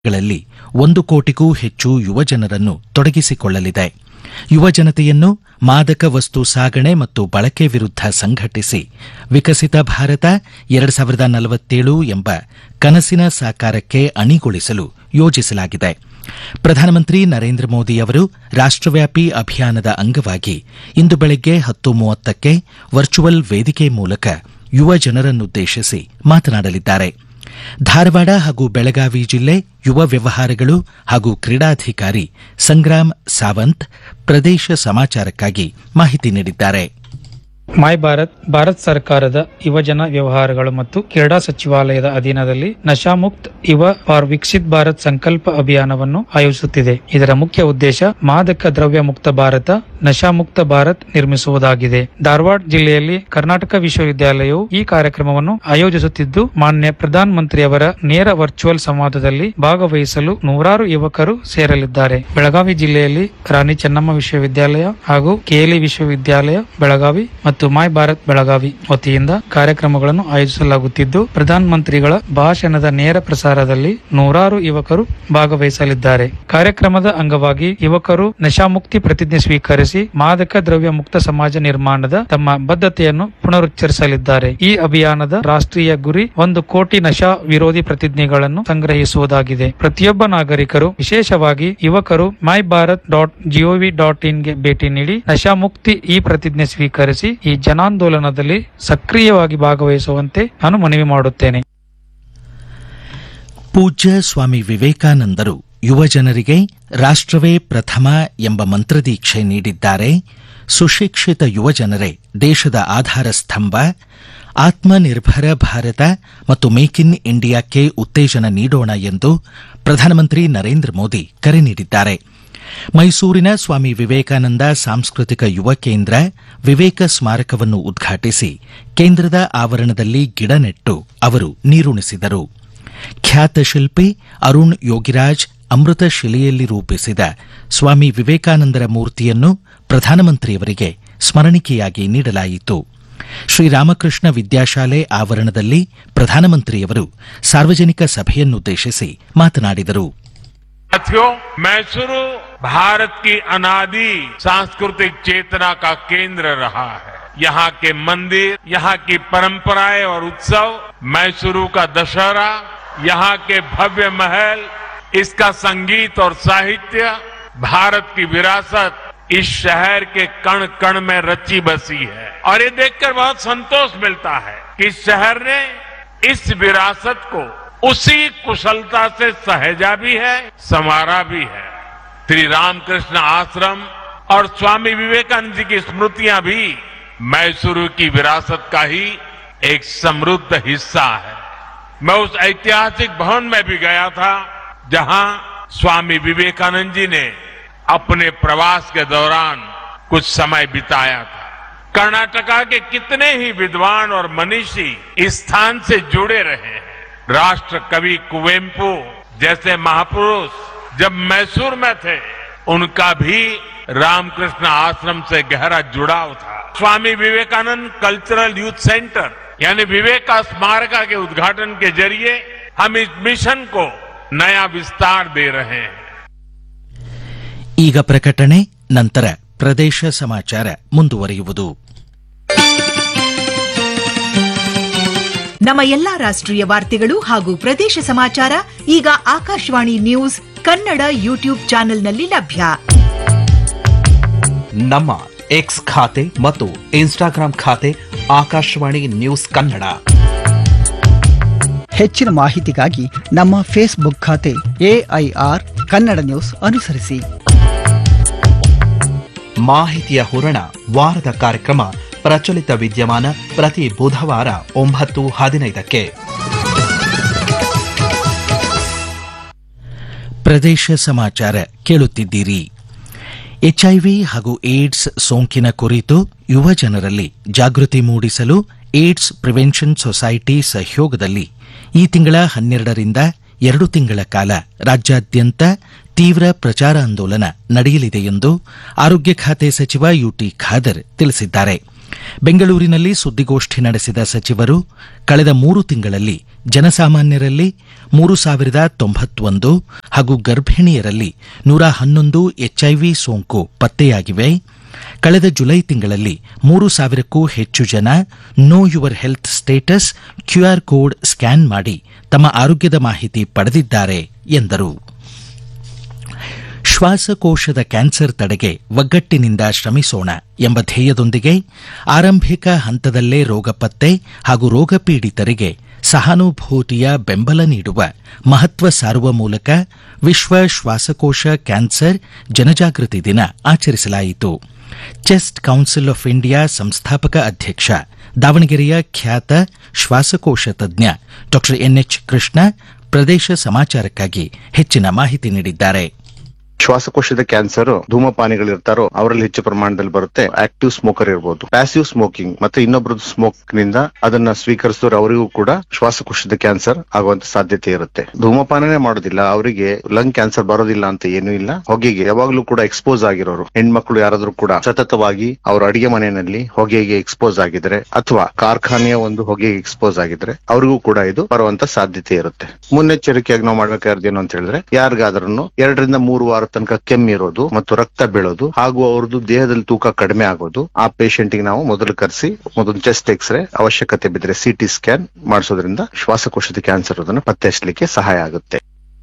ಗಳಲ್ಲಿ ಒಂದು ಕೋಟಿಗೂ ಹೆಚ್ಚು ಯುವಜನರನ್ನು ತೊಡಗಿಸಿಕೊಳ್ಳಲಿದೆ ಯುವಜನತೆಯನ್ನು ಮಾದಕ ವಸ್ತು ಸಾಗಣೆ ಮತ್ತು ಬಳಕೆ ವಿರುದ್ಧ ಸಂಘಟಿಸಿ ವಿಕಸಿತ ಭಾರತ ಎರಡು ಸಾವಿರದ ನಲವತ್ತೇಳು ಎಂಬ ಕನಸಿನ ಸಾಕಾರಕ್ಕೆ ಅಣಿಗೊಳಿಸಲು ಯೋಜಿಸಲಾಗಿದೆ ಪ್ರಧಾನಮಂತ್ರಿ ನರೇಂದ್ರ ಮೋದಿ ಅವರು ರಾಷ್ಟವ್ಯಾಪಿ ಅಭಿಯಾನದ ಅಂಗವಾಗಿ ಇಂದು ಬೆಳಗ್ಗೆ ಹತ್ತು ಮೂವತ್ತಕ್ಕೆ ವರ್ಚುವಲ್ ವೇದಿಕೆ ಮೂಲಕ ಯುವ ಜನರನ್ನುದ್ದೇಶಿಸಿ ಮಾತನಾಡಲಿದ್ದಾರೆ ಧಾರವಾಡ ಹಾಗೂ ಬೆಳಗಾವಿ ಜಿಲ್ಲೆ ಯುವ ವ್ಯವಹಾರಗಳು ಹಾಗೂ ಕ್ರೀಡಾಧಿಕಾರಿ ಸಂಗ್ರಾಮ್ ಸಾವಂತ್ ಪ್ರದೇಶ ಸಮಾಚಾರಕ್ಕಾಗಿ ಮಾಹಿತಿ ನೀಡಿದ್ದಾರೆ ಮೈ ಭಾರತ್ ಭಾರತ್ ಸರ್ಕಾರದ ಯುವಜನ ವ್ಯವಹಾರಗಳು ಮತ್ತು ಕ್ರೀಡಾ ಸಚಿವಾಲಯದ ಅಧೀನದಲ್ಲಿ ನಶಾಮುಕ್ತ್ ಯುವ ಫಾರ್ ವಿಕಸಿತ್ ಭಾರತ್ ಸಂಕಲ್ಪ ಅಭಿಯಾನವನ್ನು ಆಯೋಜಿಸುತ್ತಿದೆ ಇದರ ಮುಖ್ಯ ಉದ್ದೇಶ ಮಾದಕ ದ್ರವ್ಯ ಮುಕ್ತ ಭಾರತ ನಶಾಮುಕ್ತ ಭಾರತ್ ನಿರ್ಮಿಸುವುದಾಗಿದೆ ಧಾರವಾಡ ಜಿಲ್ಲೆಯಲ್ಲಿ ಕರ್ನಾಟಕ ವಿಶ್ವವಿದ್ಯಾಲಯವು ಈ ಕಾರ್ಯಕ್ರಮವನ್ನು ಆಯೋಜಿಸುತ್ತಿದ್ದು ಮಾನ್ಯ ಪ್ರಧಾನ ಮಂತ್ರಿಯವರ ನೇರ ವರ್ಚುವಲ್ ಸಂವಾದದಲ್ಲಿ ಭಾಗವಹಿಸಲು ನೂರಾರು ಯುವಕರು ಸೇರಲಿದ್ದಾರೆ ಬೆಳಗಾವಿ ಜಿಲ್ಲೆಯಲ್ಲಿ ರಾಣಿ ಚೆನ್ನಮ್ಮ ವಿಶ್ವವಿದ್ಯಾಲಯ ಹಾಗೂ ಕೆಎಲ್ಇ ವಿಶ್ವವಿದ್ಯಾಲಯ ಬೆಳಗಾವಿ ಮತ್ತು ಮೈ ಭಾರತ್ ಬೆಳಗಾವಿ ವತಿಯಿಂದ ಕಾರ್ಯಕ್ರಮಗಳನ್ನು ಆಯೋಜಿಸಲಾಗುತ್ತಿದ್ದು ಪ್ರಧಾನ ಮಂತ್ರಿಗಳ ಭಾಷಣದ ನೇರ ಪ್ರಸಾರದಲ್ಲಿ ನೂರಾರು ಯುವಕರು ಭಾಗವಹಿಸಲಿದ್ದಾರೆ ಕಾರ್ಯಕ್ರಮದ ಅಂಗವಾಗಿ ಯುವಕರು ನಶಾಮುಕ್ತಿ ಪ್ರತಿಜ್ಞೆ ಸ್ವೀಕರಿಸಿ ಮಾದಕ ದ್ರವ್ಯ ಮುಕ್ತ ಸಮಾಜ ನಿರ್ಮಾಣದ ತಮ್ಮ ಬದ್ಧತೆಯನ್ನು ಪುನರುಚ್ಚರಿಸಲಿದ್ದಾರೆ ಈ ಅಭಿಯಾನದ ರಾಷ್ಟ್ರೀಯ ಗುರಿ ಒಂದು ಕೋಟಿ ನಶಾ ವಿರೋಧಿ ಪ್ರತಿಜ್ಞೆಗಳನ್ನು ಸಂಗ್ರಹಿಸುವುದಾಗಿದೆ ಪ್ರತಿಯೊಬ್ಬ ನಾಗರಿಕರು ವಿಶೇಷವಾಗಿ ಯುವಕರು my Bharat dot GOV dot ಇನ್ಗೆ ಭೇಟಿ ನೀಡಿ ನಶಾಮುಕ್ತಿ ಈ ಪ್ರತಿಜ್ಞೆ ಸ್ವೀಕರಿಸಿ ಈ ಜನಾಂದೋಲನದಲ್ಲಿ ಸಕ್ರಿಯವಾಗಿ ಭಾಗವಹಿಸುವಂತೆ ನಾನು ಮನವಿ ಮಾಡುತ್ತೇನೆ ಪೂಜ್ಯ ಸ್ವಾಮಿ ವಿವೇಕಾನಂದರು ಯುವಜನರಿಗೆ ರಾಷ್ಟ್ರವೇ ಪ್ರಥಮ ಎಂಬ ಮಂತ್ರದೀಕ್ಷೆ ನೀಡಿದ್ದಾರೆ ಸುಶಿಕ್ಷಿತ ಯುವಜನರೇ ದೇಶದ ಆಧಾರ ಸ್ತಂಭ ಆತ್ಮನಿರ್ಭರ ಭಾರತ ಮತ್ತು ಮೇಕ್ ಇನ್ ಇಂಡಿಯಾಕ್ಕೆ ಉತ್ತೇಜನ ನೀಡೋಣ ಎಂದು ಪ್ರಧಾನಮಂತ್ರಿ ನರೇಂದ್ರ ಮೋದಿ ಕರೆ ನೀಡಿದ್ದಾರೆ ಮೈಸೂರಿನ ಸ್ವಾಮಿ ವಿವೇಕಾನಂದ ಸಾಂಸ್ಕೃತಿಕ ಯುವ ಕೇಂದ್ರ ವಿವೇಕ ಸ್ಮಾರಕವನ್ನು ಉದ್ಘಾಟಿಸಿ ಕೇಂದ್ರದ ಆವರಣದಲ್ಲಿ ಗಿಡ ನೆಟ್ಟು ಅವರು ನೀರುಣಿಸಿದರು ಖ್ಯಾತ ಶಿಲ್ಪಿ ಅರುಣ್ ಯೋಗಿರಾಜ್ ಅಮೃತ ಶಿಲೆಯಲ್ಲಿ ರೂಪಿಸಿದ ಸ್ವಾಮಿ ವಿವೇಕಾನಂದರ ಮೂರ್ತಿಯನ್ನು ಪ್ರಧಾನಮಂತ್ರಿಯವರಿಗೆ ಸ್ಮರಣಿಕೆಯಾಗಿ ನೀಡಲಾಯಿತು ಶ್ರೀರಾಮಕೃಷ್ಣ ವಿದ್ಯಾಶಾಲೆ ಆವರಣದಲ್ಲಿ ಪ್ರಧಾನಮಂತ್ರಿಯವರು ಸಾರ್ವಜನಿಕ ಸಭೆಯನ್ನುದ್ದೇಶಿಸಿ ಮಾತನಾಡಿದರು साथियों मैसूरू भारत की अनादि सांस्कृतिक चेतना का केंद्र रहा है यहाँ के मंदिर यहाँ की परंपराएं और उत्सव मैसूरू का दशहरा यहाँ के भव्य महल इसका संगीत और साहित्य भारत की विरासत इस शहर के कण कण में रची बसी है और ये देखकर बहुत संतोष मिलता है कि इस शहर ने इस विरासत को उसी कुशलता से सहेजा भी है संवारा भी है श्री रामकृष्ण आश्रम और स्वामी विवेकानंद जी की स्मृतियां भी मैसूरू की विरासत का ही एक समृद्ध हिस्सा है मैं उस ऐतिहासिक भवन में भी गया था जहां स्वामी विवेकानंद जी ने अपने प्रवास के दौरान कुछ समय बिताया था कर्नाटका के कितने ही विद्वान और मनीषी इस स्थान से जुड़े रहे हैं राष्ट्र कवि कुवेम्पु जैसे महापुरुष जब मैसूर में थे उनका भी रामकृष्ण आश्रम से गहरा जुड़ाव था Swami Vivekananda cultural youth centre यानी विवेका स्मारका के उद्घाटन के जरिए हम इस मिशन को नया विस्तार दे रहे हैं ಈಗ ಪ್ರಕಟಣೆ ನಂತರ ಪ್ರದೇಶ ಸಮಾಚಾರ ಮುಂದುವರಿಯುವುದು ನಮ್ಮ ಎಲ್ಲಾ ರಾಷ್ಟ್ರೀಯ ವಾರ್ತೆಗಳು ಹಾಗೂ ಪ್ರದೇಶ ಸಮಾಚಾರ ಈಗ ಆಕಾಶವಾಣಿ ನ್ಯೂಸ್ ಕನ್ನಡ ಯೂಟ್ಯೂಬ್ ಚಾನೆಲ್ನಲ್ಲಿ ಲಭ್ಯ ನಮ್ಮ ಎಕ್ಸ್ ಖಾತೆ ಮತ್ತು ಇನ್ಸ್ಟಾಗ್ರಾಂ ಖಾತೆ ಆಕಾಶವಾಣಿ ನ್ಯೂಸ್ ಕನ್ನಡ ಹೆಚ್ಚಿನ ಮಾಹಿತಿಗಾಗಿ ನಮ್ಮ ಫೇಸ್ಬುಕ್ ಖಾತೆ ಎಐಆರ್ ಕನ್ನಡ ನ್ಯೂಸ್ ಅನುಸರಿಸಿ ಮಾಹಿತಿಯ ಹೂರಣ ವಾರದ ಕಾರ್ಯಕ್ರಮ ಪ್ರಚಲಿತ ವಿದ್ಯಮಾನ ಪ್ರತಿ ಬುಧವಾರ ಒಂಬತ್ತು ಹದಿನೈದಕ್ಕೆ ಪ್ರದೇಶ ಸಮಾಚಾರ ಕೇಳುತ್ತಿದ್ದೀರಿ ಎಚ್ಐವಿ ಹಾಗೂ ಏಡ್ಸ್ ಸೋಂಕಿನ ಕುರಿತು ಯುವ ಜನರಲ್ಲಿ ಜಾಗೃತಿ ಮೂಡಿಸಲು ಏಡ್ಸ್ ಪ್ರಿವೆನ್ಷನ್ ಸೊಸೈಟಿ ಸಹಯೋಗದಲ್ಲಿ ಈ ತಿಂಗಳ ಹನ್ನೆರಡರಿಂದ ಎರಡು ತಿಂಗಳ ಕಾಲ ರಾಜ್ಯಾದ್ಯಂತ ತೀವ್ರ ಪ್ರಚಾರಾಂದೋಲನ ನಡೆಯಲಿದೆ ಎಂದು ಆರೋಗ್ಯ ಖಾತೆ ಸಚಿವ ಯುಟಿ ಖಾದರ್ ತಿಳಿಸಿದ್ದಾರೆ ಬೆಂಗಳೂರಿನಲ್ಲಿ ಸುದ್ದಿಗೋಷ್ಠಿ ನಡೆಸಿದ ಸಚಿವರು ಕಳೆದ ಮೂರು ತಿಂಗಳಲ್ಲಿ ಜನಸಾಮಾನ್ಯರಲ್ಲಿ ಮೂರು ಸಾವಿರದ ತೊಂಬತ್ತೊಂದು ಹಾಗೂ ಗರ್ಭಿಣಿಯರಲ್ಲಿ ನೂರ ಹನ್ನೊಂದು ಎಚ್ಐವಿ ಸೋಂಕು ಪತ್ತೆಯಾಗಿವೆ ಕಳೆದ ಜುಲೈ ತಿಂಗಳಲ್ಲಿ ಮೂರು ಸಾವಿರಕ್ಕೂ ಹೆಚ್ಚು ಜನ know your health status QR code scan ಮಾಡಿ ತಮ್ಮ ಆರೋಗ್ಯದ ಮಾಹಿತಿ ಪಡೆದಿದ್ದಾರೆ ಎಂದರು ಶ್ವಾಸಕೋಶದ ಕ್ಯಾನ್ಸರ್ ತಡೆಗೆ ಒಗ್ಗಟ್ಟಿನಿಂದ ಶ್ರಮಿಸೋಣ ಎಂಬ ಧ್ಯೇಯದೊಂದಿಗೆ ಆರಂಭಿಕ ಹಂತದಲ್ಲೇ ರೋಗ ಪತ್ತೆ ಹಾಗೂ ರೋಗ ಪೀಡಿತರಿಗೆ ಸಹಾನುಭೂತಿಯ ಬೆಂಬಲ ನೀಡುವ ಮಹತ್ವ ಸಾರುವ ಮೂಲಕ ವಿಶ್ವ ಶ್ವಾಸಕೋಶ ಕ್ಯಾನ್ಸರ್ ಜನಜಾಗೃತಿ ದಿನ ಆಚರಿಸಲಾಯಿತು ಚೆಸ್ಟ್ ಕೌನ್ಸಿಲ್ ಆಫ್ ಇಂಡಿಯಾ ಸಂಸ್ಥಾಪಕ ಅಧ್ಯಕ್ಷ ದಾವಣಗೆರೆಯ ಖ್ಯಾತ ಶ್ವಾಸಕೋಶ ತಜ್ಞ ಡಾ ಎನ್ಎಚ್ ಕೃಷ್ಣ ಪ್ರದೇಶ ಸಮಾಚಾರಕ್ಕಾಗಿ ಹೆಚ್ಚಿನ ಮಾಹಿತಿ ನೀಡಿದ್ದಾರೆ ಶ್ವಾಸಕೋಶದ ಕ್ಯಾನ್ಸರ್ ಧೂಮಪಾನಿಗಳಿರ್ತಾರೋ ಅವರಲ್ಲಿ ಹೆಚ್ಚು ಪ್ರಮಾಣದಲ್ಲಿ ಬರುತ್ತೆ ಆಕ್ಟಿವ್ ಸ್ಮೋಕರ್ ಇರಬಹುದು ಪ್ಯಾಸಿವ್ ಸ್ಮೋಕಿಂಗ್ ಮತ್ತೆ ಇನ್ನೊಬ್ಬರದ್ದು ಸ್ಮೋಕ್ ನಿಂದ ಅದನ್ನ ಸ್ವೀಕರಿಸಿದವರು ಅವರಿಗೂ ಕೂಡ ಶ್ವಾಸಕೋಶದ ಕ್ಯಾನ್ಸರ್ ಆಗುವಂತ ಸಾಧ್ಯತೆ ಇರುತ್ತೆ ಧೂಮಪಾನನೇ ಮಾಡೋದಿಲ್ಲ ಅವರಿಗೆ ಲಂಗ್ ಕ್ಯಾನ್ಸರ್ ಬರೋದಿಲ್ಲ ಅಂತ ಏನೂ ಇಲ್ಲ ಹೊಗೆಗೆ ಯಾವಾಗ್ಲೂ ಕೂಡ ಎಕ್ಸ್ಪೋಸ್ ಆಗಿರೋರು ಹೆಣ್ಮಕ್ಳು ಯಾರಾದ್ರೂ ಕೂಡ ಸತತವಾಗಿ ಅವ್ರ ಅಡಿಗೆ ಮನೆಯಲ್ಲಿ ಹೊಗೆಗೆ ಎಕ್ಸ್ಪೋಸ್ ಆಗಿದ್ರೆ ಅಥವಾ ಕಾರ್ಖಾನೆಯ ಒಂದು ಹೊಗೆಗೆ ಎಕ್ಸ್ಪೋಸ್ ಆಗಿದ್ರೆ ಅವರಿಗೂ ಕೂಡ ಇದು ಬರುವಂತ ಸಾಧ್ಯತೆ ಇರುತ್ತೆ ಮುನ್ನೆಚ್ಚರಿಕೆಯಾಗಿ ನಾವು ಮಾಡ್ಬೇಕಾದ್ರೆ ಏನು ಅಂತ ಹೇಳಿದ್ರೆ ಯಾರಿಗಾದ್ರೂ ಎರಡರಿಂದ ಮೂರು ವಾರ ತನಕ ಕೆಮ್ಮಿರೋದು ಮತ್ತು ರಕ್ತ ಬೀಳೋದು ಹಾಗೂ ಅವ್ರದ್ದು ದೇಹದಲ್ಲಿ ತೂಕ ಕಡಿಮೆ ಆಗೋದು ಆ ಪೇಷಂಟ್ ಗೆ ನಾವು ಮೊದಲು ಕರೆಸಿ ಮೊದಲು ಚೆಸ್ಟ್ ಎಕ್ಸ್ರೇ ಅವಶ್ಯಕತೆ ಬಿದ್ದರೆ ಸಿಟಿ ಸ್ಕ್ಯಾನ್ ಮಾಡಿಸೋದ್ರಿಂದ ಶ್ವಾಸಕೋಶದ ಕ್ಯಾನ್ಸರ್ ಅದನ್ನು ಪತ್ತೆ ಹಚ್ಚಲಿಕ್ಕೆ ಸಹಾಯ ಆಗುತ್ತೆ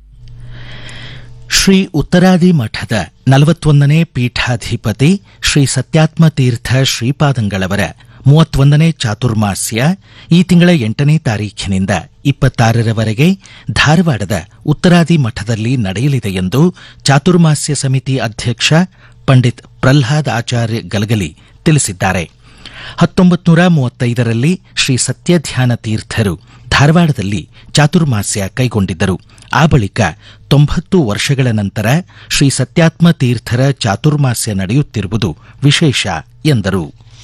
ಶ್ರೀ ಉತ್ತರಾದಿ ಮಠದ ನಲವತ್ತೊಂದನೇ ಪೀಠಾಧಿಪತಿ ಶ್ರೀ ಸತ್ಯಾತ್ಮ ತೀರ್ಥ ಶ್ರೀಪಾದಂಗಳವರ ಮೂವತ್ತೊಂದನೇ ಚಾತುರ್ಮಾಸ್ಯ ಈ ತಿಂಗಳ ಎಂಟನೇ ತಾರೀಖಿನಿಂದ ಇಪ್ಪತ್ತಾರರವರೆಗೆ ಧಾರವಾಡದ ಉತ್ತರಾದಿ ಮಠದಲ್ಲಿ ನಡೆಯಲಿದೆ ಎಂದು ಚಾತುರ್ಮಾಸ್ಯ ಸಮಿತಿ ಅಧ್ಯಕ್ಷ ಪಂಡಿತ್ ಪ್ರಹ್ಲಾದ್ ಆಚಾರ್ಯ ಗಲಗಲಿ ತಿಳಿಸಿದ್ದಾರೆ ಹತ್ತೊಂಬತ್ತು ನೂರ ಮೂವತ್ತೈದರಲ್ಲಿ ಶ್ರೀ ಸತ್ಯಧ್ಯಾನ ತೀರ್ಥರು ಧಾರವಾಡದಲ್ಲಿ ಚಾತುರ್ಮಾಸ್ಯ ಕೈಗೊಂಡಿದ್ದರು ಆ ಬಳಿಕ ತೊಂಬತ್ತು ವರ್ಷಗಳ ನಂತರ ಶ್ರೀ ಸತ್ಯಾತ್ಮ ತೀರ್ಥರ ಚಾತುರ್ಮಾಸ್ಯ ನಡೆಯುತ್ತಿರುವುದು ವಿಶೇಷ ಎಂದರು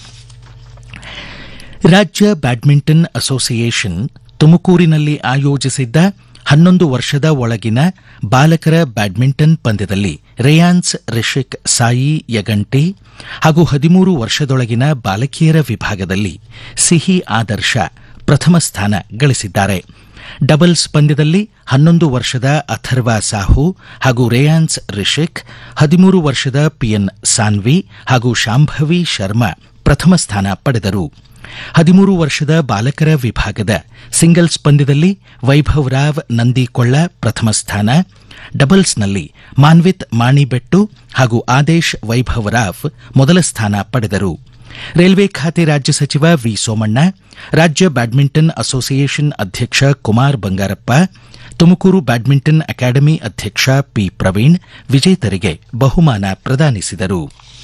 ರಾಜ್ಯ ಬ್ಯಾಡ್ಮಿಂಟನ್ ಅಸೋಸಿಯೇಷನ್ ತುಮಕೂರಿನಲ್ಲಿ ಆಯೋಜಿಸಿದ್ದ ಹನ್ನೊಂದು ವರ್ಷದ ಒಳಗಿನ ಬಾಲಕರ ಬ್ಯಾಡ್ಮಿಂಟನ್ ಪಂದ್ಯದಲ್ಲಿ ರೇಯಾನ್ಸ್ ರಿಷಿಕ್ ಸಾಯಿ ಯಗಂಟಿ ಹಾಗೂ ಹದಿಮೂರು ವರ್ಷದೊಳಗಿನ ಬಾಲಕಿಯರ ವಿಭಾಗದಲ್ಲಿ ಸಿಹಿ ಆದರ್ಶ ಪ್ರಥಮ ಸ್ಥಾನ ಗಳಿಸಿದ್ದಾರೆ ಡಬಲ್ಸ್ ಪಂದ್ಯದಲ್ಲಿ ಹನ್ನೊಂದು ವರ್ಷದ ಅಥರ್ವ ಸಾಹು ಹಾಗೂ ರೇಯಾನ್ಸ್ ರಿಷಿಕ್ ಹದಿಮೂರು ವರ್ಷದ ಪಿಎನ್ ಸಾನ್ವಿ ಹಾಗೂ ಶಾಂಭವಿ ಶರ್ಮಾ ಪ್ರಥಮ ಸ್ಥಾನ ಪಡೆದರು ಹದಿಮೂರು ವರ್ಷದ ಬಾಲಕರ ವಿಭಾಗದ ಸಿಂಗಲ್ಸ್ ಪಂದ್ಯದಲ್ಲಿ ವೈಭವ್ ರಾವ್ ನಂದಿಕೊಳ್ಳ ಪ್ರಥಮ ಸ್ಥಾನ ಡಬಲ್ಸ್ನಲ್ಲಿ ಮಾನ್ವಿತ್ ಮಾಣಿಬೆಟ್ಟು ಹಾಗೂ ಆದೇಶ್ ವೈಭವ್ ರಾವ್ ಮೊದಲ ಸ್ಥಾನ ಪಡೆದರು ರೈಲ್ವೆ ಖಾತೆ ರಾಜ್ಯ ಸಚಿವ ವಿ ಸೋಮಣ್ಣ ರಾಜ್ಯ ಬ್ಯಾಡ್ಮಿಂಟನ್ ಅಸೋಸಿಯೇಷನ್ ಅಧ್ಯಕ್ಷ ಕುಮಾರ್ ಬಂಗಾರಪ್ಪ ತುಮಕೂರು ಬ್ಯಾಡ್ಮಿಂಟನ್ ಅಕಾಡೆಮಿ ಅಧ್ಯಕ್ಷ ಪಿ ಪ್ರವೀಣ್ ವಿಜೇತರಿಗೆ ಬಹುಮಾನ ಪ್ರದಾನಿಸಿದರು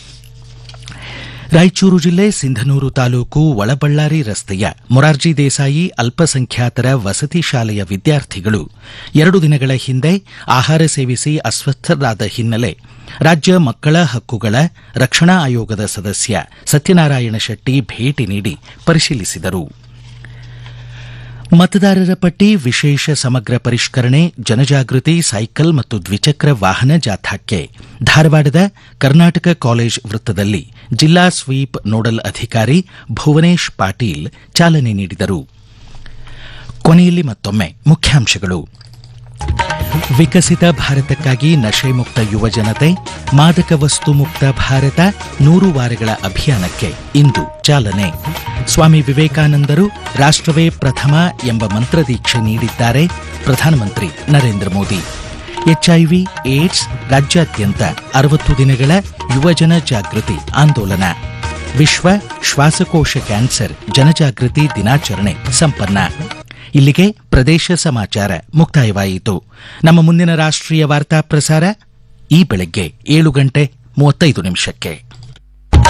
ರಾಯಚೂರು ಜಿಲ್ಲೆ ಸಿಂಧನೂರು ತಾಲೂಕು ಒಳಬಳ್ಳಾರಿ ರಸ್ತೆಯ ಮೊರಾರ್ಜಿ ದೇಸಾಯಿ ಅಲ್ಪಸಂಖ್ಯಾತರ ವಸತಿ ಶಾಲೆಯ ವಿದ್ಯಾರ್ಥಿಗಳು ಎರಡು ದಿನಗಳ ಹಿಂದೆ ಆಹಾರ ಸೇವಿಸಿ ಅಸ್ವಸ್ಥರಾದ ಹಿನ್ನೆಲೆ ರಾಜ್ಯ ಮಕ್ಕಳ ಹಕ್ಕುಗಳ ರಕ್ಷಣಾ ಆಯೋಗದ ಸದಸ್ಯ ಸತ್ಯನಾರಾಯಣ ಶೆಟ್ಟಿ ಭೇಟಿ ನೀಡಿ ಪರಿಶೀಲಿಸಿದರು ಮತದಾರರ ಪಟ್ಟಿ ವಿಶೇಷ ಸಮಗ್ರ ಪರಿಷ್ಕರಣೆ ಜನಜಾಗೃತಿ ಸೈಕಲ್ ಮತ್ತು ದ್ವಿಚಕ್ರ ವಾಹನ ಜಾಥಾಕ್ಕೆ ಧಾರವಾಡದ ಕರ್ನಾಟಕ ಕಾಲೇಜ್ ವೃತ್ತದಲ್ಲಿ ಜಿಲ್ಲಾ ಸ್ವೀಪ್ ನೋಡಲ್ ಅಧಿಕಾರಿ ಭುವನೇಶ್ ಪಾಟೀಲ್ ಚಾಲನೆ ನೀಡಿದರು ಕೊನೆಯಲ್ಲಿ ಮತ್ತೊಮ್ಮೆ ಮುಖ್ಯಾಂಶಗಳು ವಿಕಸಿತ ಭಾರತಕ್ಕಾಗಿ ನಶೆ ಮುಕ್ತ ಯುವ ಜನತೆ ಮಾದಕ ವಸ್ತು ಮುಕ್ತ ಭಾರತ ನೂರು ವಾರಗಳ ಅಭಿಯಾನಕ್ಕೆ ಇಂದು ಚಾಲನೆ ಸ್ವಾಮಿ ವಿವೇಕಾನಂದರು ರಾಷ್ಟ್ರವೇ ಪ್ರಥಮ ಎಂಬ ಮಂತ್ರದೀಕ್ಷೆ ನೀಡಿದ್ದಾರೆ ಪ್ರಧಾನಮಂತ್ರಿ ನರೇಂದ್ರ ಮೋದಿ ಎಚ್ಐವಿ ಏಡ್ಸ್ ರಾಜ್ಯಾದ್ಯಂತ ಅರವತ್ತು ದಿನಗಳ ಯುವಜನ ಜಾಗೃತಿ ಆಂದೋಲನ ವಿಶ್ವ ಶ್ವಾಸಕೋಶ ಕ್ಯಾನ್ಸರ್ ಜನಜಾಗೃತಿ ದಿನಾಚರಣೆ ಸಂಪನ್ನ ಇಲ್ಲಿಗೆ ಪ್ರದೇಶ ಸಮಾಚಾರ ಮುಕ್ತಾಯವಾಯಿತು ನಮ್ಮ ಮುಂದಿನ ರಾಷ್ಟ್ರೀಯ ವಾರ್ತಾ ಪ್ರಸಾರ ಈ ಬೆಳಗ್ಗೆ ಏಳು ಗಂಟೆ ಮೂವತ್ತೈದು ನಿಮಿಷಕ್ಕೆ